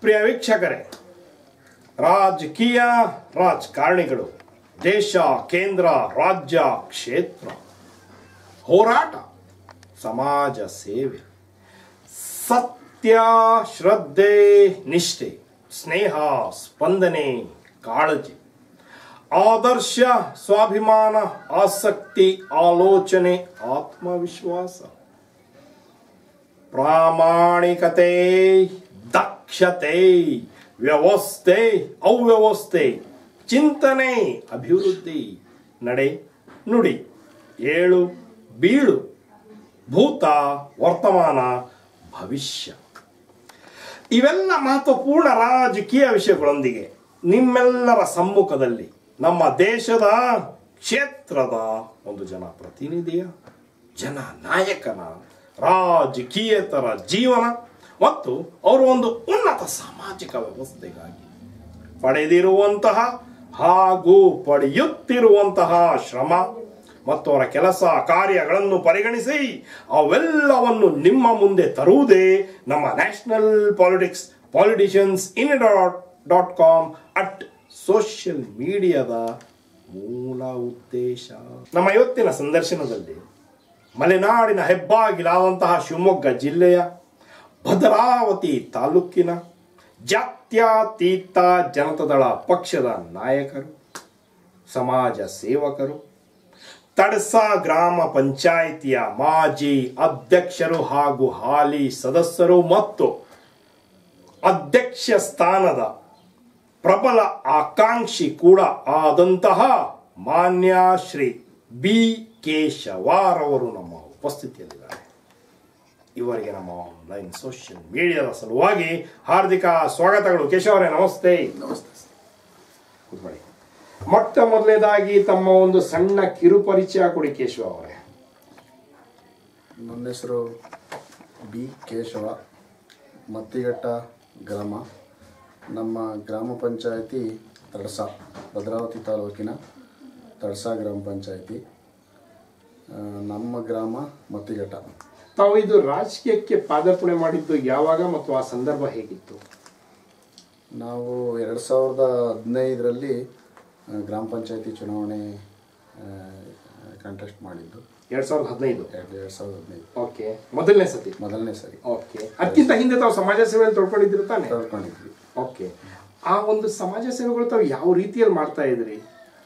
ಪ್ರಿಯ ವೀಕ್ಷಕರೇ ರಾಜಕೀಯ ರಾಜಕಾರಣಿಗಳು ದೇಶ ಕೇಂದ್ರ ರಾಜ್ಯ ಕ್ಷೇತ್ರ ಹೋರಾಟ ಸಮಾಜ ಸೇವೆ ಸತ್ಯ ಶ್ರದ್ಧೆ ನಿಷ್ಠೆ ಸ್ನೇಹ ಸ್ಪಂದನೆ ಕಾಳಜಿ ಆದರ್ಶ ಸ್ವಾಭಿಮಾನ ಆಸಕ್ತಿ ಆಲೋಚನೆ ಆತ್ಮವಿಶ್ವಾಸ ಪ್ರಾಮಾಣಿಕತೆ ದಕ್ಷತೆ ವ್ಯವಸ್ಥೆ ಅವ್ಯವಸ್ಥೆ ಚಿಂತನೆ ಅಭಿವೃದ್ಧಿ ನಡೆ ನುಡಿ ಏಳು ಬೀಳು ಭೂತ ವರ್ತಮಾನ ಭವಿಷ್ಯ ಇವೆಲ್ಲ ಮಹತ್ವಪೂರ್ಣ ರಾಜಕೀಯ ವಿಷಯಗಳೊಂದಿಗೆ ನಿಮ್ಮೆಲ್ಲರ ಸಮ್ಮುಖದಲ್ಲಿ ನಮ್ಮ ದೇಶದ ಕ್ಷೇತ್ರದ ಒಂದು ಜನಪ್ರತಿನಿಧಿಯ ಜನ ನಾಯಕನ ರಾಜಕೀಯೇತರ ಜೀವನ ಮತ್ತು ಅವರು ಒಂದು ಉನ್ನತ ಸಾಮಾಜಿಕ ವ್ಯವಸ್ಥೆಗಾಗಿ ಪಡೆದಿರುವಂತಹ ಹಾಗೂ ಪಡೆಯುತ್ತಿರುವಂತಹ ಶ್ರಮ ಮತ್ತು ಅವರ ಕೆಲಸ ಕಾರ್ಯಗಳನ್ನು ಪರಿಗಣಿಸಿ ಅವೆಲ್ಲವನ್ನು ನಿಮ್ಮ ಮುಂದೆ ತರುವುದೇ ನಮ್ಮ national politics politicians in dot dot com at social ಮೀಡಿಯಾದ ಮೂಲ ಉದ್ದೇಶ ನಮ್ಮ ಇವತ್ತಿನ ಸಂದರ್ಶನದಲ್ಲಿ ಮಲೆನಾಡಿನ ಹೆಬ್ಬಾಗಿಲಾದಂತಹ ಶಿವಮೊಗ್ಗ ಜಿಲ್ಲೆಯ ಭದ್ರಾವತಿ ತಾಲೂಕಿನ ಜಾತ್ಯತೀತ ಜನತಾದಳ ಪಕ್ಷದ ನಾಯಕರು ಸಮಾಜ ಸೇವಕರು ತಡಸ ಗ್ರಾಮ ಪಂಚಾಯಿತಿಯ ಮಾಜಿ ಅಧ್ಯಕ್ಷರು ಹಾಗೂ ಹಾಲಿ ಸದಸ್ಯರು ಮತ್ತು ಅಧ್ಯಕ್ಷ ಸ್ಥಾನದ ಪ್ರಬಲ ಆಕಾಂಕ್ಷಿ ಕೂಡ ಆದಂತಹ ಮಾನ್ಯ ಶ್ರೀ ಬಿ ಕೇಶವಾರ್ ಅವರು ನಮ್ಮ ಉಪಸ್ಥಿತಿಯಲ್ಲಿದ್ದಾರೆ ಇವರಿಗೆ ನಮ್ಮ ಆನ್ಲೈನ್ ಸೋಷಿಯಲ್ ಮೀಡಿಯಾದ ಸಲುವಾಗಿ ಹಾರ್ದಿಕ ಸ್ವಾಗತಗಳು ಕೇಶವರೇ ನಮಸ್ತೆ ನಮಸ್ತೆ ಕೂತ್ಕೊಳ್ಳಿ ಮೊಟ್ಟ ಮೊದಲನೇದಾಗಿ ತಮ್ಮ ಒಂದು ಸಣ್ಣ ಕಿರುಪರಿಚಯ ಕೊಡಿ ಕೇಶವ ಅವರೇ ನನ್ನ ಹೆಸರು ಬಿ ಕೇಶವ ಮತ್ತಿಘಟ್ಟ ಗ್ರಾಮ ನಮ್ಮ ಗ್ರಾಮ ಪಂಚಾಯತಿ ತಡಸ ಭದ್ರಾವತಿ ತಾಲೂಕಿನ ತಡಸ ಗ್ರಾಮ ಪಂಚಾಯತಿ ಆ, ನಮ್ಮ ಗ್ರಾಮ ಮತ್ತಿಘಟ್ಟ ತಾವು ಇದು ರಾಜಕೀಯಕ್ಕೆ ಪಾದಾರ್ಪಣೆ ಮಾಡಿದ್ದು ಯಾವಾಗ ಮತ್ತು ಆ ಸಂದರ್ಭ ಹೇಗಿತ್ತು ನಾವು ಎರಡು ಸಾವಿರದ ಹದಿನೈದರಲ್ಲಿ ಗ್ರಾಮ ಪಂಚಾಯತಿ ಚುನಾವಣೆ ಕಂಟೆಸ್ಟ್ ಮಾಡಿದ್ದು ಎರಡ್ ಸಾವಿರದ ಹದಿನೈದು ಎರಡು ಎರಡು ಸಾವಿರದ ಹದಿನೈದು ಓಕೆ ಮೊದಲನೇ ಸತಿ ಮೊದಲನೇ ಸರಿ ಓಕೆ ಅದಕ್ಕಿಂತ ಹಿಂದೆ ತಾವು ಸಮಾಜ ಸೇವೆಯಲ್ಲಿ ತೊಡ್ಕೊಂಡಿದ್ರು ತಾನೆ ಕಳ್ಕೊಂಡಿದ್ವಿ ಓಕೆ ಆ ಒಂದು ಸಮಾಜ ಸೇವೆಗಳು ತಾವು ಯಾವ ರೀತಿಯಲ್ಲಿ ಮಾಡ್ತಾ ಇದ್ರಿ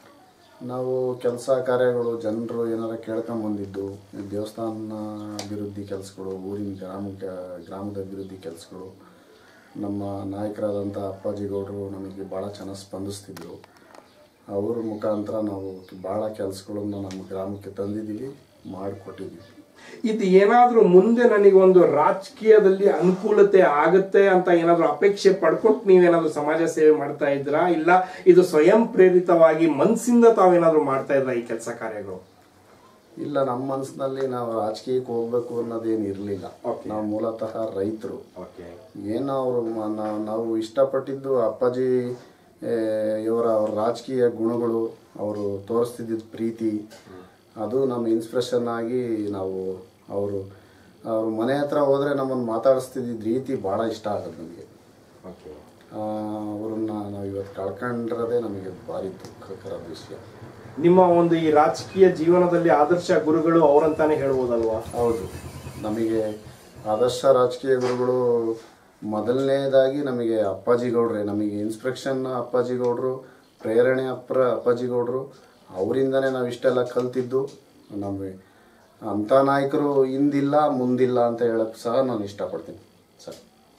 ನಾವು ಕೆಲಸ ಕಾರ್ಯಗಳು ಜನರು ಏನಾರ ಕೇಳ್ಕೊಂಬಂದಿದ್ದು ದೇವಸ್ಥಾನ ಅಭಿವೃದ್ಧಿ ಕೆಲಸಗಳು ಊರಿನ ಗ್ರಾಮಕ್ಕೆ ಗ್ರಾಮದ ಅಭಿವೃದ್ಧಿ ಕೆಲಸಗಳು ನಮ್ಮ ನಾಯಕರಾದಂಥ ಅಪ್ಪಾಜಿಗೌಡರು ನಮಗೆ ಭಾಳ ಚೆನ್ನಾಗಿ ಸ್ಪಂದಿಸ್ತಿದ್ರು ಅವ್ರ ಮುಖಾಂತರ ನಾವು ಭಾಳ ಕೆಲಸಗಳನ್ನು ನಮ್ಮ ಗ್ರಾಮಕ್ಕೆ ತಂದಿದ್ದೀವಿ ಮಾಡಿಕೊಟ್ಟಿದ್ದೀವಿ ಇದು ಏನಾದ್ರೂ ಮುಂದೆ ನನಗೆ ಒಂದು ರಾಜಕೀಯದಲ್ಲಿ ಅನುಕೂಲತೆ ಆಗುತ್ತೆ ಅಂತ ಏನಾದ್ರೂ ಅಪೇಕ್ಷೆ ಪಡ್ಕೊಂಡು ನೀವೇನಾದ್ರೂ ಸಮಾಜ ಸೇವೆ ಮಾಡ್ತಾ ಇದ್ರಾ ಇಲ್ಲ ಇದು ಸ್ವಯಂ ಪ್ರೇರಿತವಾಗಿ ಮನಸ್ಸಿಂದ ತಾವೇನಾದ್ರೂ ಮಾಡ್ತಾ ಇದ್ರ ಈ ಕೆಲಸ ಕಾರ್ಯಗಳು ಇಲ್ಲ ನಮ್ಮ ಮನಸ್ಸಿನಲ್ಲಿ ನಾವು ರಾಜಕೀಯಕ್ಕೆ ಹೋಗ್ಬೇಕು ಅನ್ನೋದೇನು ಇರಲಿಲ್ಲ Okay. ನಾವು ಮೂಲತಃ ರೈತರು ಓಕೆ ಏನು ಅವರು ನಾವು ಇಷ್ಟಪಟ್ಟಿದ್ದು ಅಪ್ಪಾಜಿ ಏ, ಇವರ ಅವ್ರ ರಾಜಕೀಯ ಗುಣಗಳು ಅವರು ತೋರಿಸ್ತಿದ್ದ ಪ್ರೀತಿ ಅದು ನಮ್ಮ ಇನ್ಸ್ಪಿರೇಷನ್ ಆಗಿ ನಾವು ಅವರು ಅವ್ರ ಮನೆ ಹತ್ರ ಹೋದರೆ ನಮ್ಮನ್ನು ಮಾತಾಡಿಸ್ತಿದ್ದ ರೀತಿ ಭಾಳ ಇಷ್ಟ ಆಗೋದು ನಮಗೆ ಓಕೆ ಅವ್ರನ್ನ ನಾವು ಇವತ್ತು ಕಳ್ಕೊಂಡಿರೋದೇ ನಮಗೆ ಭಾರಿ ದುಃಖಕರ ವಿಷಯ ನಿಮ್ಮ ಒಂದು ಈ ರಾಜಕೀಯ ಜೀವನದಲ್ಲಿ ಆದರ್ಶ ಗುರುಗಳು ಅವರಂತಾನೆ ಹೇಳ್ಬೋದಲ್ವಾ ಹೌದು ನಮಗೆ ಆದರ್ಶ ರಾಜಕೀಯ ಗುರುಗಳು ಮೊದಲನೇದಾಗಿ ನಮಗೆ ಅಪ್ಪಾಜಿ ಗೌಡ್ರೆ ನಮಗೆ ಇನ್ಸ್ಪಿರೇಷನ್ ಅಪ್ಪಾಜಿ ಗೌಡ್ರು ಪ್ರೇರಣೆ ಅಪ್ರ ಅಪ್ಪಾಜಿ ಗೌಡ್ರು ಅವರಿಂದನೇ ನಾವು ಇಷ್ಟೆಲ್ಲ ಕಲ್ತಿದ್ದು ನಮಗೆ ಅಂಥ ನಾಯಕರು ಹಿಂದಿಲ್ಲ ಮುಂದಿಲ್ಲ ಅಂತ ಹೇಳಕ್ಕೆ ಸಹ ನಾನು ಇಷ್ಟಪಡ್ತೀನಿ ಸರ್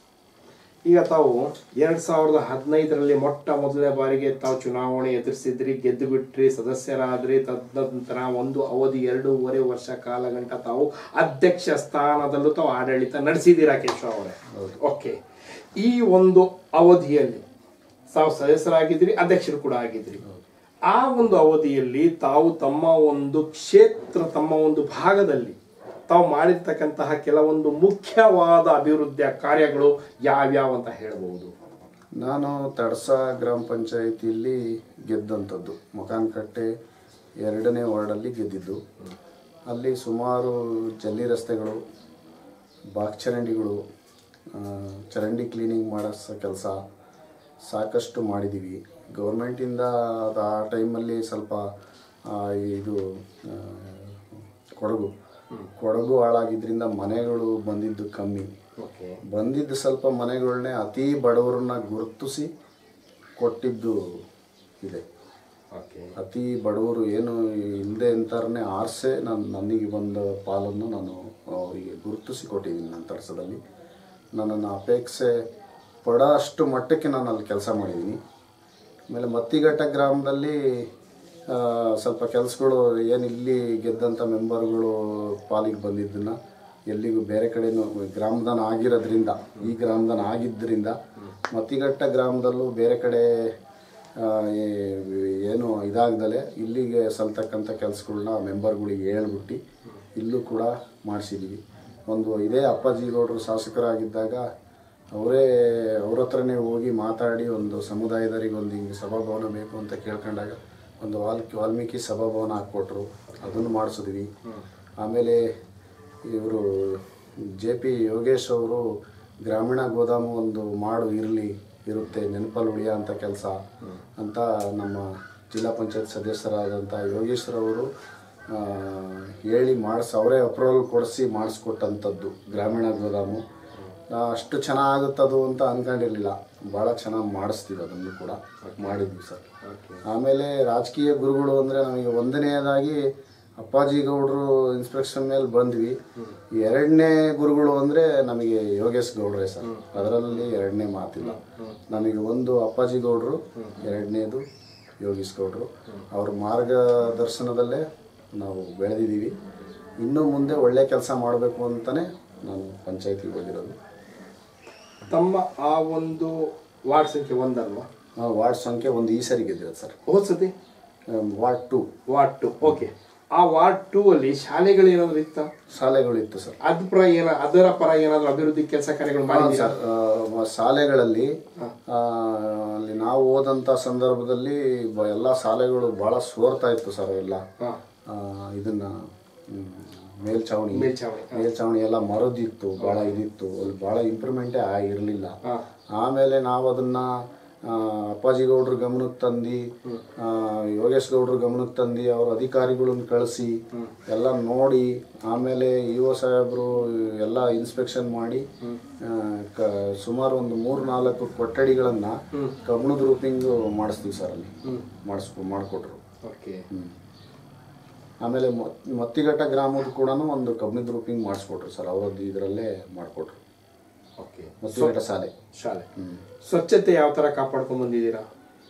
ಈಗ ತಾವು ಎರಡ್ ಸಾವಿರದ ಹದಿನೈದರಲ್ಲಿ ಮೊಟ್ಟ ಮೊದಲನೇ ಬಾರಿಗೆ ತಾವು ಚುನಾವಣೆ ಎದುರಿಸಿದ್ರಿ ಗೆದ್ದು ಬಿಟ್ರಿ ಸದಸ್ಯರಾದ್ರಿ ತದನಂತರ ಒಂದು ಅವಧಿ ಎರಡೂವರೆ ವರ್ಷ ಕಾಲ ಗಂಟ ತಾವು ಅಧ್ಯಕ್ಷ ಸ್ಥಾನದಲ್ಲೂ ತಾವು ಆಡಳಿತ ನಡೆಸಿದ್ದೀರಾ ಕೇಶವ ಅವರೇ ಓಕೆ ಈ ಒಂದು ಅವಧಿಯಲ್ಲಿ ತಾವು ಸದಸ್ಯರಾಗಿದ್ರಿ ಅಧ್ಯಕ್ಷರು ಕೂಡ ಆಗಿದ್ರಿ ಆ ಒಂದು ಅವಧಿಯಲ್ಲಿ ತಾವು ತಮ್ಮ ಒಂದು ಕ್ಷೇತ್ರ ತಮ್ಮ ಒಂದು ಭಾಗದಲ್ಲಿ ತಾವು ಮಾಡಿರ್ತಕ್ಕಂತಹ ಕೆಲವೊಂದು ಮುಖ್ಯವಾದ ಅಭಿವೃದ್ಧಿಯ ಕಾರ್ಯಗಳು ಯಾವ್ಯಾವ ಅಂತ ಹೇಳ್ಬಹುದು ನಾನು ತಡಸ ಗ್ರಾಮ ಪಂಚಾಯಿತಿಯಲ್ಲಿ ಗೆದ್ದಂಥದ್ದು ಮುಖಾನ್ಕಟ್ಟೆ ಎರಡನೇ ವಾರ್ಡಲ್ಲಿ ಗೆದ್ದಿದ್ದು ಅಲ್ಲಿ ಸುಮಾರು ಜಲ್ಲಿ ರಸ್ತೆಗಳು ಬಾಕ್ಚರಂಡಿಗಳು ಆ, ಚರಂಡಿ ಕ್ಲೀನಿಂಗ್ ಮಾಡಿಸೋ ಕೆಲಸ ಸಾಕಷ್ಟು ಮಾಡಿದ್ದೀವಿ ಗೌರ್ಮೆಂಟಿಂದ ಅದು ಆ ಟೈಮಲ್ಲಿ ಸ್ವಲ್ಪ ಆ, ಇದು ಆ, ಕೊಡಗು ಕೊಡಗು ಹಾಳಾಗಿದ್ದರಿಂದ ಮನೆಗಳು ಬಂದಿದ್ದು ಕಮ್ಮಿ ಓಕೆ ಬಂದಿದ್ದು ಸ್ವಲ್ಪ ಮನೆಗಳನ್ನೇ ಅತಿ ಬಡವರನ್ನ ಗುರುತಿಸಿ ಕೊಟ್ಟಿದ್ದು ಇದೆ ಓಕೆ ಅತಿ ಬಡವರು ಏನು ಹಿಂದೆ ಅಂತಾರನೆ ಆರ್ಸೆ ನಾನು ನನಗೆ ಬಂದ ಪಾಲನ್ನು ನಾನು ಅವರಿಗೆ ಗುರುತಿಸಿ ಕೊಟ್ಟಿದ್ದೀನಿ ನನ್ನ ತರ್ಸದಲ್ಲಿ ನನ್ನನ್ನು ಅಪೇಕ್ಷೆ ಪಡೋ ಅಷ್ಟು ಮಟ್ಟಕ್ಕೆ ನಾನು ಅಲ್ಲಿ ಕೆಲಸ ಮಾಡಿದ್ದೀನಿ ಆಮೇಲೆ ಮತ್ತಿಘಟ್ಟ ಗ್ರಾಮದಲ್ಲಿ ಆ, ಸ್ವಲ್ಪ ಕೆಲಸಗಳು ಏನು ಇಲ್ಲಿ ಗೆದ್ದಂಥ ಮೆಂಬರ್ಗಳು ಪಾಲಿಗೆ ಬಂದಿದ್ದನ್ನು ಎಲ್ಲಿಗೂ ಬೇರೆ ಕಡೆನೂ ಗ್ರಾಮದಾನ ಆಗಿರೋದ್ರಿಂದ ಈ ಗ್ರಾಮದಾನ ಆಗಿದ್ದರಿಂದ ಮತ್ತಿಘಟ್ಟ ಗ್ರಾಮದಲ್ಲೂ ಬೇರೆ ಕಡೆ ಆ, ಏ- ಏನು ಇದಾಗ್ದಲೆ ಇಲ್ಲಿಗೆ ಸಲ್ತಕ್ಕಂಥ ಕೆಲಸಗಳನ್ನ ಮೆಂಬರ್ಗಳಿಗೆ ಹೇಳ್ಬಿಟ್ಟು ಇಲ್ಲೂ ಕೂಡ ಮಾಡಿಸಿದ್ದೀವಿ ಒಂದು ಇದೇ ಅಪ್ಪಾಜಿಗೌಡರು ಶಾಸಕರಾಗಿದ್ದಾಗ ಅವರೇ ಅವ್ರ ಹತ್ರನೇ ಹೋಗಿ ಮಾತಾಡಿ ಒಂದು ಸಮುದಾಯದವರಿಗೆ ಒಂದು ಹಿಂಗೆ ಸಭಾಭವನ ಬೇಕು ಅಂತ ಕೇಳ್ಕೊಂಡಾಗ ಒಂದು ವಾಲ್ಮೀಕಿ ವಾಲ್ಮೀಕಿ ಸಭಾಭವನ ಹಾಕ್ಕೊಟ್ರು ಅದನ್ನು ಮಾಡಿಸಿದ್ವಿ ಆಮೇಲೆ ಇವರು ಜೆ ಪಿ ಯೋಗೇಶ್ ಅವರು ಗ್ರಾಮೀಣ ಗೋದಾಮು ಒಂದು ಮಾಡು ಇರಲಿ ಇರುತ್ತೆ ನೆನಪಲ್ಲಿ ಉಳಿಯೋ ಅಂಥ ಕೆಲಸ ಅಂತ ನಮ್ಮ ಜಿಲ್ಲಾ ಪಂಚಾಯತ್ ಸದಸ್ಯರಾದಂಥ ಯೋಗೇಶ್ವರವರು ಆ, ಹೇಳಿ ಮಾಡಿಸಿ ಅವರೇ ಅಪ್ರೂವಲ್ ಕೊಡಿಸಿ ಮಾಡಿಸ್ಕೊಟ್ಟಂಥದ್ದು ಗ್ರಾಮೀಣ ಗೋದಾಮು ಆ, ಅಷ್ಟು ಚೆನ್ನಾಗುತ್ತದು ಅಂತ ಅಂದ್ಕೊಂಡಿರಲಿಲ್ಲ ಭಾಳ ಚೆನ್ನಾಗಿ ಮಾಡಿಸ್ತೀವಿ ಅದನ್ನು ಕೂಡ ಮಾಡಿದ್ವಿ ಸರ್ ಆಮೇಲೆ ರಾಜಕೀಯ ಗುರುಗಳು ಅಂದರೆ ನಮಗೆ ಒಂದನೆಯದಾಗಿ ಅಪ್ಪಾಜಿ ಗೌಡರು ಇನ್ಸ್ಪೆಕ್ಷನ್ ಮೇಲೆ ಬಂದ್ವಿ ಎರಡನೇ ಗುರುಗಳು ಅಂದರೆ ನಮಗೆ ಯೋಗೇಶ್ ಗೌಡ್ರೆ ಸರ್ ಅದರಲ್ಲಿ ಎರಡನೇ ಮಾತಿಲ್ಲ ನಮಗೆ ಒಂದು ಅಪ್ಪಾಜಿ ಗೌಡ್ರು ಎರಡನೇದು ಯೋಗೀಶ್ ಗೌಡ್ರು ಅವ್ರ ಮಾರ್ಗದರ್ಶನದಲ್ಲೇ ನಾವು ಬೆಳೆದಿದ್ದೀವಿ ಇನ್ನೂ ಮುಂದೆ ಒಳ್ಳೆ ಕೆಲಸ ಮಾಡಬೇಕು ಅಂತಲೇ ನಾನು ಪಂಚಾಯತಿಗೆ ಹೋಗಿರೋದು ತಮ್ಮ ಆ ಒಂದು ವಾರ್ಡ್ ಸಂಖ್ಯೆ ಒಂದಲ್ವಾ ಆ, ವಾರ್ಡ್ ಸಂಖ್ಯೆ ಒಂದು ಈ ಸರಿ ಗೆದ್ದಿರೋದು ಸರ್ ಹೋದ್ ಸತಿ ಆಮ್, ward two ward two okay ಆ ವಾರ್ಡ್ ಟೂ ಅಲ್ಲಿ ಶಾಲೆಗಳು ಏನಾದ್ರು ಇತ್ತ ಶಾಲೆಗಳು ಇತ್ತು ಸರ್ ಅದ್ ಪರ ಏನ ಅದರ ಪರ ಏನಾದ್ರು ಅಭಿವೃದ್ಧಿ ಕೆಲಸ ಕಾರ್ಯಗಳು ಮಾಡಿದ್ದೀರಾ ಸರ್ ಆ, ಶಾಲೆಗಳಲ್ಲಿ ಆ, ಅಲ್ಲಿ ನಾವು ಓದಂಥ ಸಂದರ್ಭದಲ್ಲಿ ಬ- ಎಲ್ಲ ಶಾಲೆಗಳು ಭಾಳ ಸೋರ್ತಾ ಇತ್ತು ಸರ್ ಎಲ್ಲ ಹಾ ಆ, ಇದನ್ನ ಹ್ಮ್, ಮೇಲ್ಛಾವಣಿ ಮೇಲ್ಛಾವಣಿ ಮೇಲ್ಛಾವಣಿ ಎಲ್ಲ ಮರದಿತ್ತು ಭಾಳ ಇದಿತ್ತು ಅಲ್ಲಿ ಭಾಳ ಇಂಪ್ರೂವ್ಮೆಂಟೇ ಇರಲಿಲ್ಲ ಹಾ ಆಮೇಲೆ ನಾವು ಅದನ್ನ ಆ, ಅಪ್ಪಾಜಿ ಗೌಡ್ರ ಗಮನಕ್ಕೆ ತಂದು ಆ, ಯೋಗೇಶ್ ಗೌಡ್ರ ಗಮನಕ್ಕೆ ತಂದು ಅವ್ರ ಅಧಿಕಾರಿಗಳನ್ನ ಕಳಿಸಿ ಎಲ್ಲ ನೋಡಿ ಆಮೇಲೆ ಇ ಒ ಸಾಹೇಬರು ಎಲ್ಲ ಇನ್ಸ್ಪೆಕ್ಷನ್ ಮಾಡಿ ಆ, ಕ ಸುಮಾರು ಒಂದು ಮೂರು ನಾಲ್ಕು ಕೊಠಡಿಗಳನ್ನು ಕಬ್ಣದ ರೂಪಿಂಗ್ ಮಾಡಿಸ್ತೀವಿ ಸರ್ ಅಲ್ಲಿ ಮಾಡಿಸ್ಕೊ ಮಾಡಿಕೊಟ್ರು ಓಕೆ ಆಮೇಲೆ ಮ- ಮತ್ತಿಘಟ್ಟ ಗ್ರಾಮದ ಕೂಡ ಒಂದು ಕಬ್ಣದ ರೂಪಿಂಗ್ ಮಾಡಿಸ್ಕೊಟ್ರು ಸರ್ ಅವರದ್ದು ಇದರಲ್ಲೇ ಮಾಡಿಕೊಟ್ರು ಓಕೆ ಮತ್ತಿಘಟ್ಟ ಶಾಲೆ ಶಾಲೆ ಸ್ವಚ್ಛತೆ ಯಾವ ತರ ಕಾಪಾಡ್ಕೊಂಡ್ ಬಂದಿದ್ದೀರಾ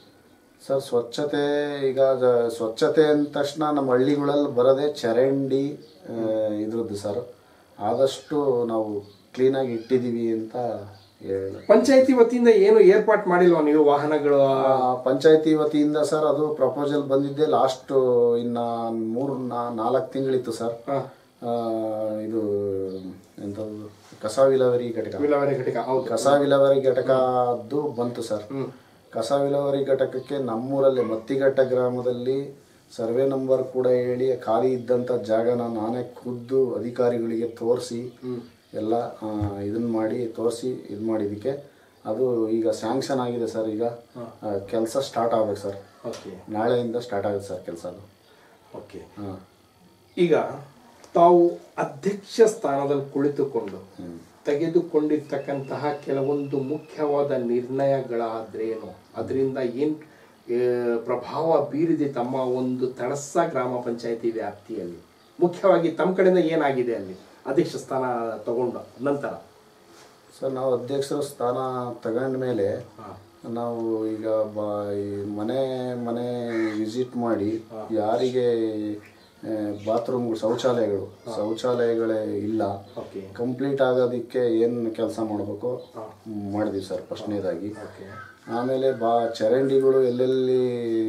ಸರ್ ಸ್ವಚ್ಛತೆ ಈಗ ಜ- ಸ್ವಚ್ಛತೆ ಅಂದ ತಕ್ಷಣ ನಮ್ಮ ಹಳ್ಳಿಗಳಲ್ಲಿ ಬರೋದೇ ಚರಂಡಿ ಆ, ಇದ್ರದ್ದು ಸರ್ ಆದಷ್ಟು ನಾವು ಕ್ಲೀನಾಗಿ ಇಟ್ಟಿದ್ದೀವಿ ಅಂತ ಹೇಳ ಪಂಚಾಯತಿ ವತಿಯಿಂದ ಏನು ಏರ್ಪಾಟ್ ಮಾಡಿಲ್ವಾ ನೀವು ವಾಹನಗಳು ಪಂಚಾಯತಿ ವತಿಯಿಂದ ಸರ್ ಅದು ಪ್ರಪೋಸಲ್ ಬಂದಿದ್ದೆ ಲಾಸ್ಟ್ ಇನ್ನ ಮೂರು ನಾಲ್ಕು ತಿಂಗಳಿತ್ತು ಸರ್ ಹಾ. ಆ, ಇದು ಎಂಥದ್ದು ಕಸ ವಿಲೇವಾರಿ ಘಟಕ ವಿಲೇವಾರಿ ಘಟಕ ಹೌದು ಕಸ ವಿಲೇವಾರಿ ಘಟಕದ್ದು ಬಂತು ಸರ್ ಕಸ ವಿಲೇವಾರಿ ಘಟಕಕ್ಕೆ ನಮ್ಮೂರಲ್ಲಿ ಮತ್ತಿಘಟ್ಟ ಗ್ರಾಮದಲ್ಲಿ ಸರ್ವೆ ನಂಬರ್ ಕೂಡ ಹೇಳಿ ಖಾಲಿ ಇದ್ದಂಥ ಜಾಗನ ನಾನೇ ಖುದ್ದು ಅಧಿಕಾರಿಗಳಿಗೆ ತೋರಿಸಿ ಎಲ್ಲ ಇದನ್ನ ಮಾಡಿ ತೋರಿಸಿ ಇದು ಮಾಡಿದ್ದಕ್ಕೆ ಅದು ಈಗ ಸ್ಯಾಂಕ್ಷನ್ ಆಗಿದೆ ಸರ್ ಈಗ ಕೆಲಸ ಸ್ಟಾರ್ಟ್ ಆಗ್ಬೇಕು ಸರ್ ಓಕೆ ನಾಳೆಯಿಂದ ಸ್ಟಾರ್ಟ್ ಆಗುತ್ತೆ ಸರ್ ಕೆಲಸ ಅದು ಓಕೆ ಹಾಂ ಈಗ ತಾವು ಅಧ್ಯಕ್ಷ ಸ್ಥಾನದಲ್ಲಿ ಕುಳಿತುಕೊಂಡು ತೆಗೆದುಕೊಂಡಿರ್ತಕ್ಕಂತಹ ಕೆಲವೊಂದು ಮುಖ್ಯವಾದ ನಿರ್ಣಯಗಳಾದ್ರೇನು ಅದರಿಂದ ಏನ್ ಆ, ಪ್ರಭಾವ ಬೀರಿದೆ ತಮ್ಮ ಒಂದು ತಡಸ ಗ್ರಾಮ ಪಂಚಾಯತಿ ವ್ಯಾಪ್ತಿಯಲ್ಲಿ ಮುಖ್ಯವಾಗಿ ತಮ್ಮ ಕಡೆಯಿಂದ ಏನಾಗಿದೆ ಅಲ್ಲಿ ಅಧ್ಯಕ್ಷ ಸ್ಥಾನ ತಗೊಂಡ ನಂತರ ಸರ್ ನಾವು ಅಧ್ಯಕ್ಷರ ಸ್ಥಾನ ತಗೊಂಡ ಮೇಲೆ ನಾವು ಈಗ ಬ ಈ ಮನೆ ಮನೆ ವಿಸಿಟ್ ಮಾಡಿ ಯಾರಿಗೆ ಬಾತ್ರೂಮ್ ಶೌಚಾಲಯಗಳು ಶೌಚಾಲಯಗಳೇ ಇಲ್ಲ ಓಕೆ ಕಂಪ್ಲೀಟ್ ಆಗೋದಕ್ಕೆ ಏನು ಕೆಲಸ ಮಾಡಬೇಕು ಮಾಡಿದ್ವಿ ಸರ್ ಫಸ್ಟ್ನೇದಾಗಿ ಓಕೆ ಆಮೇಲೆ ಬಾ ಚರಂಡಿಗಳು ಎಲ್ಲೆಲ್ಲಿ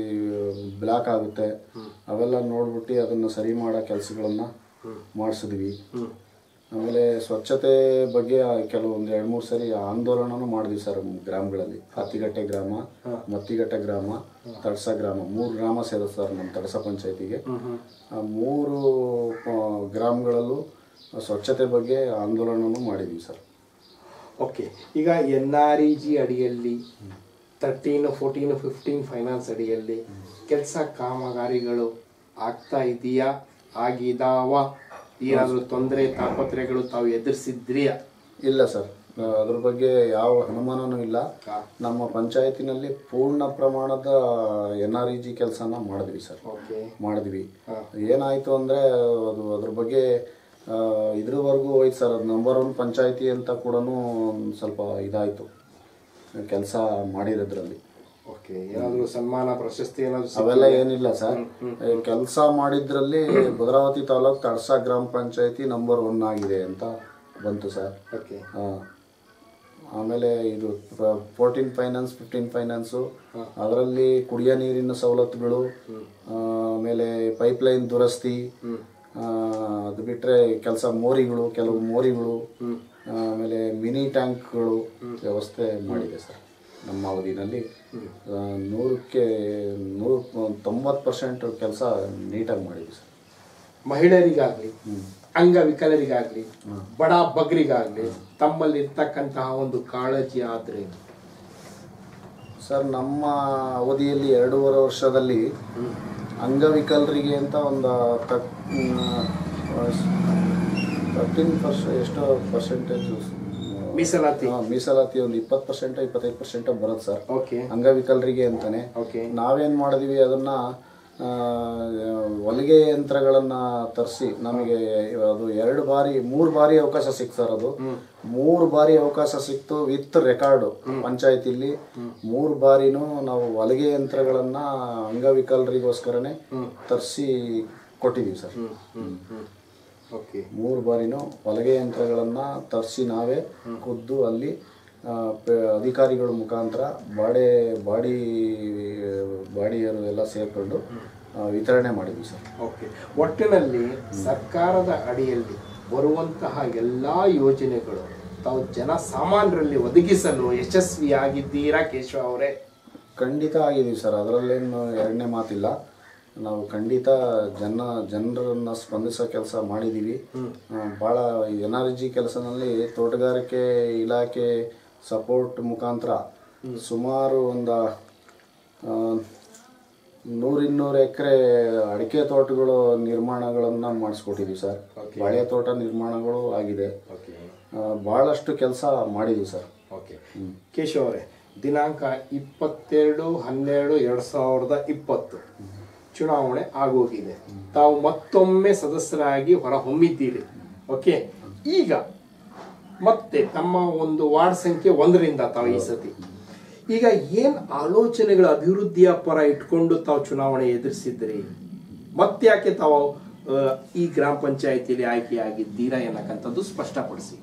ಬ್ಲಾಕ್ ಆಗುತ್ತೆ ಅವೆಲ್ಲ ನೋಡ್ಬಿಟ್ಟು ಅದನ್ನು ಸರಿ ಮಾಡೋ ಕೆಲಸಗಳನ್ನ ಮಾಡಿಸಿದ್ವಿ ಆಮೇಲೆ ಸ್ವಚ್ಛತೆ ಬಗ್ಗೆ ಕೆಲವೊಂದು ಎರಡು ಮೂರು ಸರಿ ಆಂದೋಲನನೂ ಮಾಡಿದ್ವಿ ಸರ್ ಗ್ರಾಮಗಳಲ್ಲಿ ಹತ್ತಿಗಟ್ಟೆ ಗ್ರಾಮ ಮತ್ತಿಗಟ್ಟೆ ಗ್ರಾಮ ತಡಸ ಗ್ರಾಮ ಮೂರು ಗ್ರಾಮ ಸೇರುತ್ತೆ ಸರ್ ನಮ್ಮ ತಡಸ ಪಂಚಾಯತಿಗೆ ಆ ಮೂರು ಆ, ಗ್ರಾಮಗಳಲ್ಲೂ ಸ್ವಚ್ಛತೆ ಬಗ್ಗೆ ಆಂದೋಲನನೂ ಮಾಡಿದ್ವಿ ಸರ್ ಓಕೆ ಈಗ ಎನ್ ಆರ್ ಇ ಜಿ ಅಡಿಯಲ್ಲಿ ತರ್ಟೀನ್ ಫೋರ್ಟೀನ್ ಫಿಫ್ಟೀನ್ ಫೈನಾನ್ಸ್ ಅಡಿಯಲ್ಲಿ ಕೆಲಸ ಕಾಮಗಾರಿಗಳು ಆಗ್ತಾ ಇದೆಯಾ ಆಗಿದಾವ ಏನಾದರೂ ತೊಂದರೆ ತಾಪತ್ರೆಗಳು ತಾವು ಎದುರಿಸಿದ್ರಿಯಾ ಇಲ್ಲ ಸರ್ ಆ, ಅದ್ರ ಬಗ್ಗೆ ಯಾವ ಅನುಮಾನನೂ ಇಲ್ಲ ನಮ್ಮ ಪಂಚಾಯತಿನಲ್ಲಿ ಪೂರ್ಣ ಪ್ರಮಾಣದ ಎನ್ ಆರ್ ಇ ಜಿ ಕೆಲಸನ ಮಾಡಿದ್ವಿ ಸರ್ ಓಕೆ ಮಾಡಿದ್ವಿ ಏನಾಯಿತು ಅಂದರೆ ಅದು ಅದ್ರ ಬಗ್ಗೆ ಆ, ಇದ್ರವರೆಗೂ ಹೋಯ್ತು ಸರ್ ಅದು ನಂಬರ್ ಒನ್ ಪಂಚಾಯತಿ ಅಂತ ಕೂಡ ಸ್ವಲ್ಪ ಇದಾಯಿತು ಕೆಲಸ ಮಾಡಿರೋದ್ರಲ್ಲಿ ಓಕೆ ಏನಾದರೂ ಸನ್ಮಾನ ಪ್ರಶಸ್ತಿ ಏನಾದರೂ ಅವೆಲ್ಲ ಏನಿಲ್ಲ ಸರ್ ಕೆಲಸ ಮಾಡಿದ್ರಲ್ಲಿ ಭದ್ರಾವತಿ ತಾಲೂಕು ತಡಸ ಗ್ರಾಮ ಪಂಚಾಯತಿ ನಂಬರ್ ಒನ್ ಆಗಿದೆ ಅಂತ ಬಂತು ಸರ್ ಓಕೆ ಆ, ಆಮೇಲೆ ಇದು ಫೋರ್ಟೀನ್ ಫೈನಾನ್ಸ್ ಫಿಫ್ಟೀನ್ ಫೈನಾನ್ಸು ಅದರಲ್ಲಿ ಕುಡಿಯೋ ನೀರಿನ ಸವಲತ್ತುಗಳು ಆ, ಆಮೇಲೆ ಪೈಪ್ಲೈನ್ ದುರಸ್ತಿ ಆ, ಅದು ಬಿಟ್ಟರೆ ಕೆಲಸ ಮೋರಿಗಳು ಕೆಲವು ಮೋರಿಗಳು ಆಮೇಲೆ ಮಿನಿ ಟ್ಯಾಂಕ್ಗಳು ವ್ಯವಸ್ಥೆ ಮಾಡಿದೆ ಸರ್ ನಮ್ಮ ಅವಧಿನಲ್ಲಿ ಆ, ನೂರಕ್ಕೆ ನೂರು ತೊಂಬತ್ತು ಪರ್ಸೆಂಟ್ ಕೆಲಸ ನೀಟಾಗಿ ಮಾಡಿದ್ವಿ ಸರ್ ಮಹಿಳೆಯರಿಗಾಗ್ಲಿ ಅಂಗವಿಕಲರಿಗಾಗ್ಲಿ ಬಡ ಬಗ್ರಿಗಾಗ್ಲಿ ತಮ್ಮಲ್ಲಿ ಇರ್ತಕ್ಕಂತಹ ಒಂದು ಕಾಳಜಿ ಆದ್ರೆ ಸರ್ ನಮ್ಮ ಅವಧಿಯಲ್ಲಿ ಎರಡೂವರೆ ವರ್ಷದಲ್ಲಿ ಅಂಗವಿಕಲರಿಗೆ ಅಂತ ಒಂದು ತರ್ಟೀನ್ ಪರ್ಸೆಂಟ್ ಎಷ್ಟೋ ಪರ್ಸೆಂಟೇಜ್ ಮೀಸಲಾತಿ ಮೀಸಲಾತಿ ಒಂದು ಇಪ್ಪತ್ತು ಪರ್ಸೆಂಟ್ ಇಪ್ಪತ್ತೈದು ಪರ್ಸೆಂಟ್ ಬರುತ್ತೆ ಸರ್ ಓಕೆ ಅಂಗವಿಕಲರಿಗೆ ಅಂತಾನೆ ಓಕೆ ನಾವೇನು ಮಾಡಿದ್ವಿ ಅದನ್ನ ಆ, ಹೊಲಿಗೆ ಯಂತ್ರಗಳನ್ನ ತರಿಸಿ ನಮಗೆ ಅದು ಎರಡು ಬಾರಿ ಮೂರು ಬಾರಿ ಅವಕಾಶ ಸಿಕ್ತು ಸರ್ ಅದು ಮೂರು ಬಾರಿ ಅವಕಾಶ ಸಿಕ್ತು ವಿತ್ ರೆಕಾರ್ಡು ಪಂಚಾಯತಿಲಿ ಮೂರು ಬಾರಿನೂ ನಾವು ಹೊಲಿಗೆ ಯಂತ್ರಗಳನ್ನ ಅಂಗವಿಕಲರಿಗೋಸ್ಕರನೇ ತರಿಸಿ ಕೊಟ್ಟಿದ್ದೀವಿ ಸರ್ ಓಕೆ ಮೂರು ಬಾರಿನೂ ಹೊಲಿಗೆ ಯಂತ್ರಗಳನ್ನ ತರಿಸಿ ನಾವೇ ಖುದ್ದು ಅಲ್ಲಿ ಆ, ಪ- ಅಧಿಕಾರಿಗಳ ಮುಖಾಂತರ ಬಾಡೆ ಬಾಡಿ ಬಾಡಿಯರು ಎಲ್ಲ ಸೇರಿಕೊಂಡು ವಿತರಣೆ ಮಾಡಿದ್ವಿ ಸರ್ ಓಕೆ ಒಟ್ಟಿನಲ್ಲಿ ಸರ್ಕಾರದ ಅಡಿಯಲ್ಲಿ ಬರುವಂತಹ ಎಲ್ಲಾ ಯೋಜನೆಗಳು ತಾವು ಜನ ಸಾಮಾನ್ಯರಲ್ಲಿ ಒದಗಿಸಲು ಯಶಸ್ವಿಯಾಗಿದ್ದೀರಾ ಕೇಶವ ಅವರೇ ಖಂಡಿತ ಆಗಿದ್ದೀವಿ ಸರ್ ಅದರಲ್ಲೇನು ಎರಡನೇ ಮಾತಿಲ್ಲ ನಾವು ಖಂಡಿತ ಜನ ಜನರನ್ನ ಸ್ಪಂದಿಸೋ ಕೆಲಸ ಮಾಡಿದ್ದೀವಿ ಭಾಳ ಎನ್ ಆರ್ ಜಿ ಕೆಲಸನಲ್ಲಿ ತೋಟಗಾರಿಕೆ ಇಲಾಖೆ ಸಪೋರ್ಟ್ ಮುಖಾಂತರ ಸುಮಾರು ಒಂದು ನೂರಿನ್ನೂರು ಎಕರೆ ಅಡಿಕೆ ತೋಟಗಳು ನಿರ್ಮಾಣಗಳನ್ನು ಮಾಡಿಸ್ಕೊಟ್ಟಿದ್ದೀವಿ ಸರ್ ಬಾಳೆ ತೋಟ ನಿರ್ಮಾಣಗಳು ಆಗಿದೆ ಓಕೆ ಆ, ಭಾಳಷ್ಟು ಕೆಲಸ ಮಾಡಿದ್ದೀವಿ ಸರ್ ಓಕೆ ಕೇಶವ ಅವರೇ ದಿನಾಂಕ ಇಪ್ಪತ್ತೆರಡು ಹನ್ನೆರಡು ಎರಡು ಸಾವಿರದ ಇಪ್ಪತ್ತು ಚುನಾವಣೆ ಆಗೋಗಿದೆ ತಾವು ಮತ್ತೊಮ್ಮೆ ಸದಸ್ಯರಾಗಿ ಹೊರಹೊಮ್ಮಿದ್ದೀರಿ ಓಕೆ ಈಗ ಮತ್ತೆ ತಮ್ಮ ಒಂದು ವಾರ್ಡ್ ಸಂಖ್ಯೆ ಒಂದರಿಂದ ತಾವು ಈ ಸತಿ ಈಗ ಏನ್ ಆಲೋಚನೆಗಳ ಅಭಿವೃದ್ಧಿಯ ಪರ ಇಟ್ಕೊಂಡು ತಾವು ಚುನಾವಣೆ ಎದುರಿಸಿದ್ರಿ ಮತ್ತ್ಯಾಕೆ ತಾವು ಆ, ಈ ಗ್ರಾಮ ಪಂಚಾಯತಿಯಲ್ಲಿ ಆಯ್ಕೆಯಾಗಿದ್ದೀರಾ ಎನ್ನಕ್ಕಂಥದ್ದು ಸ್ಪಷ್ಟಪಡಿಸಿ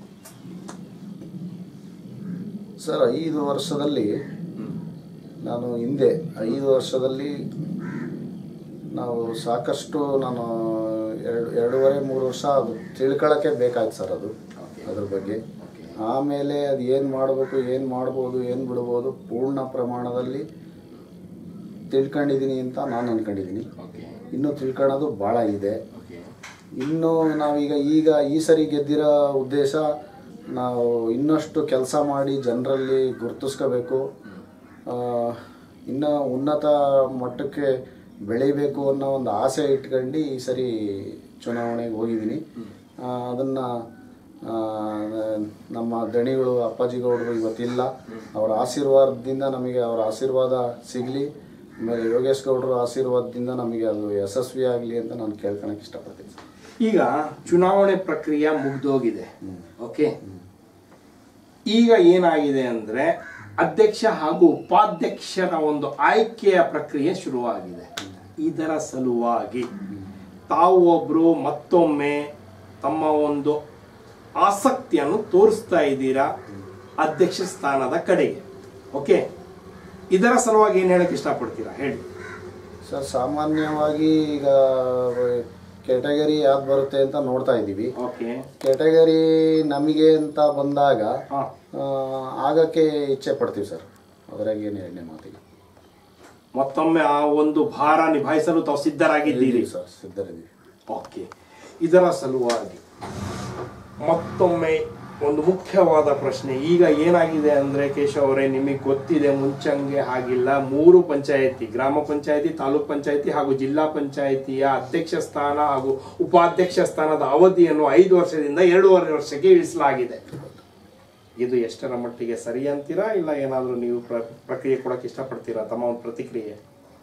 ಸರ್ ಐದು ವರ್ಷದಲ್ಲಿ ನಾನು ಹಿಂದೆ ಐದು ವರ್ಷದಲ್ಲಿ ನಾವು ಸಾಕಷ್ಟು ನಾನು ಎರಡು ಎರಡೂವರೆ ಮೂರು ವರ್ಷ ಅದು ತಿಳ್ಕೊಳ್ಳೋಕ್ಕೆ ಬೇಕಾಯ್ತು ಸರ್ ಅದು ಅದ್ರ ಬಗ್ಗೆ ಆಮೇಲೆ ಅದು ಏನು ಮಾಡಬೇಕು ಏನು ಮಾಡ್ಬೋದು ಏನು ಬಿಡ್ಬೋದು ಪೂರ್ಣ ಪ್ರಮಾಣದಲ್ಲಿ ತಿಳ್ಕೊಂಡಿದ್ದೀನಿ ಅಂತ ನಾನು ಅಂದ್ಕೊಂಡಿದ್ದೀನಿ ಓಕೆ ಇನ್ನೂ ತಿಳ್ಕೊಳ್ಳೋದು ಭಾಳ ಇದೆ ಓಕೆ ಇನ್ನು ನಾವೀಗ ಈಗ ಈ ಸರಿ ಗೆದ್ದಿರೋ ಉದ್ದೇಶ ನಾವು ಇನ್ನಷ್ಟು ಕೆಲಸ ಮಾಡಿ ಜನರಲ್ಲಿ ಗುರುತಿಸ್ಕೋಬೇಕು ಆ, ಇನ್ನು ಉನ್ನತ ಮಟ್ಟಕ್ಕೆ ಬೆಳಿಬೇಕು ಅನ್ನೋ ಒಂದು ಆಸೆ ಇಟ್ಕೊಂಡು ಈ ಸರಿ ಚುನಾವಣೆಗೆ ಹೋಗಿದ್ದೀನಿ ಅದನ್ನು ನಮ್ಮ ದಣಿಗಳು ಅಪ್ಪಾಜಿಗೌಡರು ಇವತ್ತಿಲ್ಲ ಅವರ ಆಶೀರ್ವಾದದಿಂದ ನಮಗೆ ಅವರ ಆಶೀರ್ವಾದ ಸಿಗಲಿ ಆಮೇಲೆ ಯೋಗೇಶ್ ಗೌಡರ ಆಶೀರ್ವಾದದಿಂದ ನಮಗೆ ಅದು ಯಶಸ್ವಿ ಆಗಲಿ ಅಂತ ನಾನು ಕೇಳ್ಕೊಳಕ್ಕೆ ಇಷ್ಟಪಡ್ತೀನಿ ಸರ್. ಈಗ ಚುನಾವಣೆ ಪ್ರಕ್ರಿಯೆ ಮುಗ್ದೋಗಿದೆ ಓಕೆ ಈಗ ಏನಾಗಿದೆ ಅಂದ್ರೆ ಅಧ್ಯಕ್ಷ ಹಾಗೂ ಉಪಾಧ್ಯಕ್ಷರ ಒಂದು ಆಯ್ಕೆಯ ಪ್ರಕ್ರಿಯೆ ಶುರುವಾಗಿದೆ ಇದರ ಸಲುವಾಗಿ ತಾವು ಒಬ್ರು ಮತ್ತೊಮ್ಮೆ ತಮ್ಮ ಒಂದು ಆಸಕ್ತಿಯನ್ನು ತೋರಿಸ್ತಾ ಇದ್ದೀರಾ ಅಧ್ಯಕ್ಷ ಸ್ಥಾನದ ಕಡೆಗೆ ಓಕೆ ಇದರ ಸಲುವಾಗಿ ಏನ್ ಹೇಳಕ್ ಇಷ್ಟಪಡ್ತೀರಾ ಹೇಳಿ ಸರ್ ಸಾಮಾನ್ಯವಾಗಿ ಈಗ ಕೆಟಗರಿ ಯಾವ್ದು ಬರುತ್ತೆ ಅಂತ ನೋಡ್ತಾ ಇದ್ದೀವಿ ಓಕೆ ಕೆಟಗರಿ ನಮಗೆ ಅಂತ ಬಂದಾಗ ಹಾ ಆ, ಆಗಕ್ಕೆ ಇಚ್ಛೆ ಪಡ್ತೀವಿ ಸರ್ ಅದ್ರಾಗ ಏನು ಎರಡನೇ ಮಾತಿಲ್ಲ ಮತ್ತೊಮ್ಮೆ ಆ ಒಂದು ಭಾರ ನಿಭಾಯಿಸಲು ತಾವು ಸಿದ್ಧರಾಗಿದ್ದೀರಿ ಸರ್ ಸಿದ್ಧರಿದ್ದೀವಿ ಓಕೆ ಇದರ ಸಲುವಾಗಿ ಮತ್ತೊಮ್ಮೆ ಒಂದು ಮುಖ್ಯವಾದ ಪ್ರಶ್ನೆ ಈಗ ಏನಾಗಿದೆ ಅಂದ್ರೆ ಕೇಶವ್ ಅವರೇ ನಿಮಗೆ ಗೊತ್ತಿದೆ ಮುಂಚಂಗೆ ಹಾಗಿಲ್ಲ ಮೂರು ಪಂಚಾಯತಿ ಗ್ರಾಮ ಪಂಚಾಯತಿ ತಾಲೂಕ್ ಪಂಚಾಯತಿ ಹಾಗೂ ಜಿಲ್ಲಾ ಪಂಚಾಯತಿಯ ಅಧ್ಯಕ್ಷ ಸ್ಥಾನ ಹಾಗೂ ಉಪಾಧ್ಯಕ್ಷ ಸ್ಥಾನದ ಅವಧಿಯನ್ನು ಐದು ವರ್ಷದಿಂದ ಎರಡೂವರೆ ವರ್ಷಕ್ಕೆ ಇಳಿಸಲಾಗಿದೆ ಇದು ಎಷ್ಟರ ಮಟ್ಟಿಗೆ ಸರಿ ಅಂತೀರಾ ಇಲ್ಲ ಏನಾದರೂ ನೀವು ಪ್ರ- ಪ್ರಕ್ರಿಯೆ ಕೊಡಕ್ಕೆ ಇಷ್ಟಪಡ್ತೀರಾ ತಮ್ಮ ಒಂದು ಪ್ರತಿಕ್ರಿಯೆ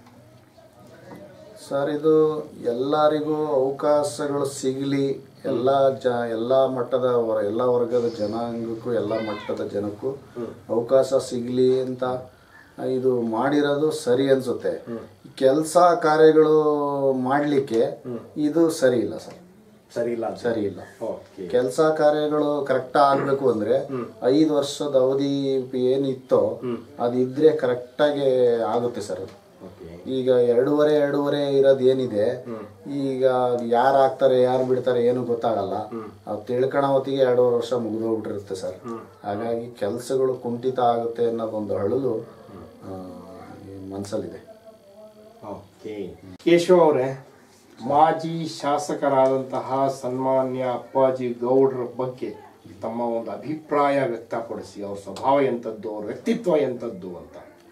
ಸರ್ ಇದು ಎಲ್ಲರಿಗೂ ಅವಕಾಶಗಳು ಸಿಗಲಿ ಎಲ್ಲ ಜ ಎಲ್ಲ ಮಟ್ಟದ ವರ್- ಎಲ್ಲ ವರ್ಗದ ಜನಾಂಗಕ್ಕೂ ಎಲ್ಲ ಮಟ್ಟದ ಜನಕ್ಕೂ ಅವಕಾಶ ಸಿಗಲಿ ಅಂತ ಇದು ಮಾಡಿರೋದು ಸರಿ ಅನ್ಸುತ್ತೆ ಕೆಲಸ ಕಾರ್ಯಗಳು ಮಾಡಲಿಕ್ಕೆ ಇದು ಸರಿ ಇಲ್ಲ ಸರ್ ಸರಿ ಇಲ್ಲ ಅಂತ ಸರಿ ಇಲ್ಲ ಓಕೆ ಕೆಲಸ ಕಾರ್ಯಗಳು ಕರೆಕ್ಟ್ ಆಗ್ಬೇಕು ಅಂದ್ರೆ ಐದು ವರ್ಷದ ಅವಧಿ ಏನಿತ್ತೋ ಅದಿದ್ರೆ ಕರೆಕ್ಟಾಗಿ ಆಗುತ್ತೆ ಸರ್ ಅದು ಓಕೆ ಈಗ ಎರಡೂವರೆ ಎರಡೂವರೆ ಇರೋದು ಏನಿದೆ ಈಗ ಯಾರು ಆಗ್ತಾರೆ ಯಾರು ಬಿಡ್ತಾರೆ ಏನು ಗೊತ್ತಾಗಲ್ಲ ಅದು ತಿಳ್ಕೊಳೋ ಹೊತ್ತಿಗೆ ಎರಡೂವರೆ ವರ್ಷ ಮುಗಿದೋಗ್ಬಿಟ್ಟಿರುತ್ತೆ ಸರ್ ಹಾಗಾಗಿ ಕೆಲಸಗಳು ಕುಂಠಿತ ಆಗುತ್ತೆ ಅನ್ನೋದೊಂದು ಅಳಲು ಆ, ಈ ಮನ್ಸಲ್ಲಿದೆ ಓಕೆ ಕೇಶವ್ ಅವರೇ ಮಾಜಿ ಶಾಸಕರಾದಂತಹ ಸನ್ಮಾನ್ಯ ಅಪ್ಪಾಜಿ ಗೌಡ್ರ ಬಗ್ಗೆ ತಮ್ಮ ಒಂದು ಅಭಿಪ್ರಾಯ ವ್ಯಕ್ತಪಡಿಸಿ ಅವ್ರ ಸ್ವಭಾವ ಎಂಥದ್ದು ಅವ್ರ ವ್ಯಕ್ತಿತ್ವ ಎಂಥದ್ದು ಅಂತ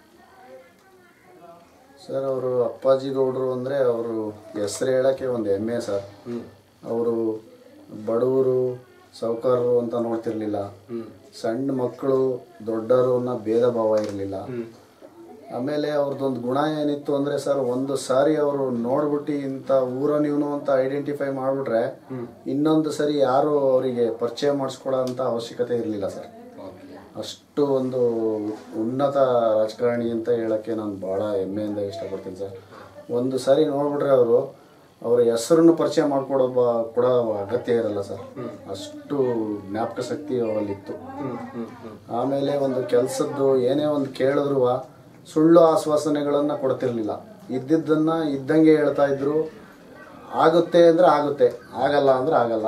ಸರ್ ಅವರು ಅಪ್ಪಾಜಿ ಗೌಡ್ರು ಅಂದರೆ ಅವರು ಹೆಸರು ಹೇಳೋಕ್ಕೆ ಒಂದು ಹೆಮ್ಮೆ ಸರ್ ಅವರು ಬಡವರು ಸಾಹುಕಾರರು ಅಂತ ನೋಡ್ತಿರ್ಲಿಲ್ಲ ಸಣ್ಣ ಮಕ್ಕಳು ದೊಡ್ಡವರು ಅನ್ನೋ ಭೇದ ಭಾವ ಇರಲಿಲ್ಲ ಆಮೇಲೆ ಅವ್ರದ್ದೊಂದು ಗುಣ ಏನಿತ್ತು ಅಂದರೆ ಸರ್ ಒಂದು ಸಾರಿ ಅವರು ನೋಡ್ಬಿಟ್ಟು ಇಂಥ ಊರನ್ ಇವನು ಅಂತ ಐಡೆಂಟಿಫೈ ಮಾಡಿಬಿಟ್ರೆ ಇನ್ನೊಂದು ಸರಿ ಯಾರು ಅವರಿಗೆ ಪರಿಚಯ ಮಾಡಿಸ್ಕೊಡೋ ಅಂತ ಅವಶ್ಯಕತೆ ಇರಲಿಲ್ಲ ಸರ್ ಅಷ್ಟು ಒಂದು ಉನ್ನತ ರಾಜಕಾರಣಿ ಅಂತ ಹೇಳಕ್ಕೆ ನಾನು ಭಾಳ ಹೆಮ್ಮೆಯಿಂದ ಇಷ್ಟಪಡ್ತೀನಿ ಸರ್ ಒಂದು ಸಾರಿ ನೋಡ್ಬಿಟ್ರೆ ಅವರು ಅವರ ಹೆಸರನ್ನು ಪರಿಚಯ ಮಾಡ್ಕೊಡೋ ಬ- ಕೊಡೋ ಅಗತ್ಯ ಇರಲ್ಲ ಸರ್ ಅಷ್ಟು ಜ್ಞಾಪಕ ಶಕ್ತಿ ಅವರಲ್ಲಿತ್ತು ಆಮೇಲೆ ಒಂದು ಕೆಲಸದ್ದು ಏನೇ ಒಂದು ಕೇಳಿದ್ರು ಸುಳ್ಳು ಆಶ್ವಾಸನೆಗಳನ್ನು ಕೊಡ್ತಿರ್ಲಿಲ್ಲ ಇದ್ದಿದ್ದನ್ನ ಇದ್ದಂಗೆ ಹೇಳ್ತಾ ಇದ್ರು ಆಗುತ್ತೆ ಅಂದ್ರೆ ಆಗುತ್ತೆ ಆಗಲ್ಲ ಅಂದ್ರೆ ಆಗಲ್ಲ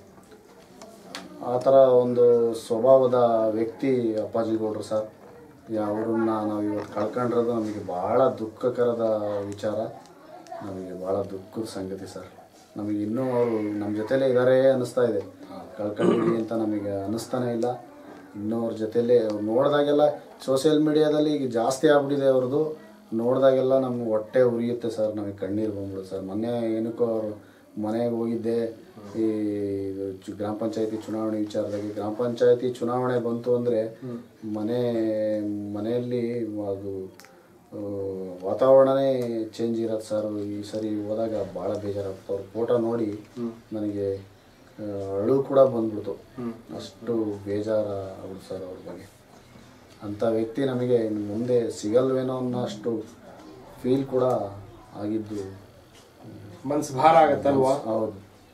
ಆ ಥರ ಒಂದು ಸ್ವಭಾವದ ವ್ಯಕ್ತಿ ಅಪ್ಪಾಜಿ ಗೌಡ್ರು ಸರ್ ಅವ್ರನ್ನ ನಾವು ಇವತ್ತು ಕಳ್ಕೊಂಡಿರೋದು ನಮಗೆ ಭಾಳ ದುಃಖಕರದ ವಿಚಾರ ನಮಗೆ ಭಾಳ ದುಃಖದ ಸಂಗತಿ ಸರ್ ನಮಗೆ ಇನ್ನೂ ಅವರು ನಮ್ಮ ಜೊತೆಲೇ ಇದ್ದಾರೆ ಅನ್ನಿಸ್ತಾ ಇದೆ ಕಳ್ಕೊಂಡಿದ್ದೀವಿ ಅಂತ ನಮಗೆ ಅನ್ನಿಸ್ತಾನೆ ಇಲ್ಲ ಇನ್ನೂ ಅವ್ರ ಜೊತೆಲೇ ಅವ್ರು ನೋಡಿದಾಗೆಲ್ಲ ಸೋಷಿಯಲ್ ಮೀಡಿಯಾದಲ್ಲಿ ಈಗ ಜಾಸ್ತಿ ಆಗ್ಬಿಟ್ಟಿದೆ ಅವ್ರದ್ದು ನೋಡಿದಾಗೆಲ್ಲ ನಮ್ಗೆ ಹೊಟ್ಟೆ ಉರಿಯುತ್ತೆ ಸರ್ ನಮಗೆ ಕಣ್ಣೀರು ಬಂದ್ಬಿಡುತ್ತೆ ಸರ್ ಮೊನ್ನೆ ಏನಕ್ಕೋ ಅವರು ಮನೆಗೆ ಹೋಗಿದ್ದೆ ಈ ಇದು ಚು- ಗ್ರಾಮ ಪಂಚಾಯತಿ ಚುನಾವಣೆ ವಿಚಾರದಾಗಿ ಗ್ರಾಮ ಪಂಚಾಯತಿ ಚುನಾವಣೆ ಬಂತು ಅಂದರೆ ಮನೆ ಮನೆಯಲ್ಲಿ ಅದು ಆ, ವಾತಾವರಣನೇ ಚೇಂಜ್ ಇರತ್ತೆ ಸರ್ ಈ ಸರಿ ಹೋದಾಗ ಭಾಳ ಬೇಜಾರಾಗ್ತದೆ ಅವ್ರ ಫೋಟೋ ನೋಡಿ ನನಗೆ ಆ, ಅಳು ಕೂಡ ಬಂದ್ಬಿಡ್ತು ಅಷ್ಟು ಬೇಜಾರ ಆಗ್ಬಿಡ್ತು ಸರ್ ಅವ್ರ ಬಗ್ಗೆ ಅಂಥ ವ್ಯಕ್ತಿ ನಮಗೆ ಇನ್ನು ಮುಂದೆ ಸಿಗಲ್ವೇನೋ ಅನ್ನೋ ಅಷ್ಟು ಫೀಲ್ ಕೂಡ ಆಗಿದ್ದು ಮನ್ಸು ಭಾರ ಆಗತ್ತಲ್ವಾ ಹೌದು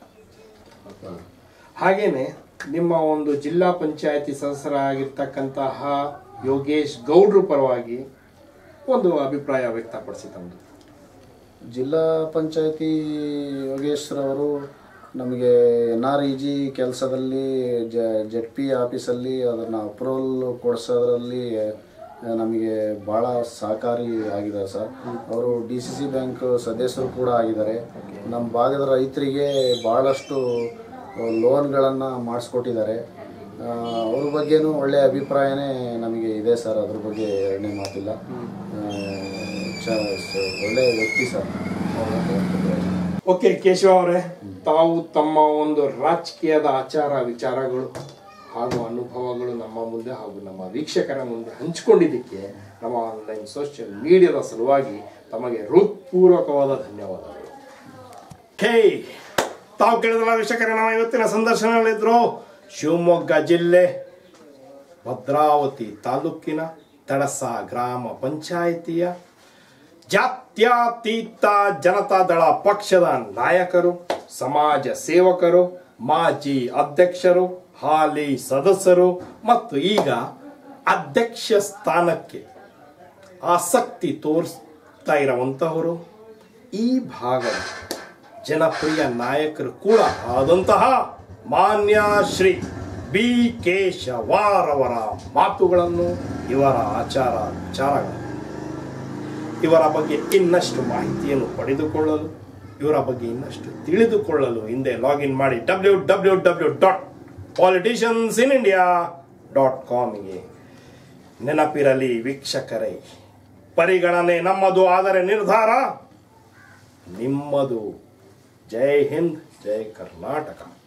ಹಾಗೇನೆ ನಿಮ್ಮ ಒಂದು ಜಿಲ್ಲಾ ಪಂಚಾಯತಿ ಸದಸ್ಯರಾಗಿರ್ತಕ್ಕಂತಹ ಯೋಗೇಶ್ ಗೌಡ್ರು ಪರವಾಗಿ ಒಂದು ಅಭಿಪ್ರಾಯ ವ್ಯಕ್ತಪಡಿಸಿ ತಮ್ಮದು ಜಿಲ್ಲಾ ಪಂಚಾಯತಿ ಯೋಗೇಶ್ವರವರು ನಮಗೆ ಎನ್ ಆರ್ ಇ ಜಿ ಕೆಲಸದಲ್ಲಿ ಜ ಜೆಡ್ ಪಿ ಆಫೀಸಲ್ಲಿ ಅದನ್ನು ಅಪ್ರೂವಲ್ ಕೊಡಿಸೋದ್ರಲ್ಲಿ ಆ, ನಮಗೆ ಭಾಳ ಸಹಕಾರಿ ಆಗಿದ್ದಾರೆ ಸರ್ ಅವರು ಡಿ ಸಿ ಸಿ ಬ್ಯಾಂಕ್ ಸದಸ್ಯರು ಕೂಡ ಆಗಿದ್ದಾರೆ ನಮ್ಮ ಭಾಗದ ರೈತರಿಗೆ ಭಾಳಷ್ಟು ಲೋನ್ಗಳನ್ನು ಮಾಡಿಸ್ಕೊಟ್ಟಿದ್ದಾರೆ ಆ, ಅವ್ರ ಬಗ್ಗೆನೂ ಒಳ್ಳೆಯ ಅಭಿಪ್ರಾಯನೇ ನಮಗೆ ಇದೆ ಸರ್ ಅದ್ರ ಬಗ್ಗೆ ಎರಡನೇ ಮಾತಿಲ್ಲ ಆ, ಚ ಸ- ಒಳ್ಳೆಯ ವ್ಯಕ್ತಿ ಸರ್ ಓಕೆ ಕೇಶವ ಅವರೇ ತಾವು ತಮ್ಮ ಒಂದು ರಾಜಕೀಯದ ಆಚಾರ ವಿಚಾರಗಳು ಹಾಗೂ ಅನುಭವಗಳು ನಮ್ಮ ಮುಂದೆ ಹಾಗೂ ನಮ್ಮ ವೀಕ್ಷಕರ ಮುಂದೆ ಹಂಚಿಕೊಂಡಿದ್ದಕ್ಕೆ ನಮ್ಮ ಆನ್ಲೈನ್ ಸೋಷಿಯಲ್ ಮೀಡಿಯಾದ ಸಲುವಾಗಿ ತಮಗೆ ಹೃತ್ಪೂರ್ವಕವಾದ ಧನ್ಯವಾದಗಳು ಹೇ ತಾವು ಕೇಳಿದ್ರಲ್ಲ ವೀಕ್ಷಕರೇ ನಮ್ಮ ಇವತ್ತಿನ ಸಂದರ್ಶನದಲ್ಲಿದ್ರು ಶಿವಮೊಗ್ಗ ಜಿಲ್ಲೆ ಭದ್ರಾವತಿ ತಾಲೂಕಿನ ತಡಸ ಗ್ರಾಮ ಪಂಚಾಯಿತಿಯ ಜಾತ್ಯತೀತ ಜನತಾದಳ ಪಕ್ಷದ ನಾಯಕರು ಸಮಾಜ ಸೇವಕರು ಮಾಜಿ ಅಧ್ಯಕ್ಷರು ಹಾಲಿ ಸದಸ್ಯರು ಮತ್ತು ಈಗ ಅಧ್ಯಕ್ಷ ಸ್ಥಾನಕ್ಕೆ ಆಸಕ್ತಿ ತೋರಿಸ್ತಾ ಇರುವಂತಹವರು ಈ ಭಾಗದ ಜನಪ್ರಿಯ ನಾಯಕರು ಕೂಡ ಆದಂತಹ ಮಾನ್ಯ ಶ್ರೀ ಬಿ ಕೇಶವಾರವರ ಮಾತುಗಳನ್ನು ಇವರ ಆಚಾರ ವಿಚಾರಗಳನ್ನು ಇವರ ಬಗ್ಗೆ ಇನ್ನಷ್ಟು ಮಾಹಿತಿಯನ್ನು ಪಡೆದುಕೊಳ್ಳಲು ಇವರ ಬಗ್ಗೆ ಇನ್ನಷ್ಟು ತಿಳಿದುಕೊಳ್ಳಲು ಹಿಂದೆ ಲಾಗಿನ್ ಮಾಡಿ W W W dot politicians in India dot ಕಾಮ್ಗೆ ನೆನಪಿರಲಿ ವೀಕ್ಷಕರೇ ಪರಿಗಣನೆ ನಮ್ಮದು ಆದರೆ ನಿರ್ಧಾರ ನಿಮ್ಮದು ಜೈ ಹಿಂದ್ ಜೈ ಕರ್ನಾಟಕ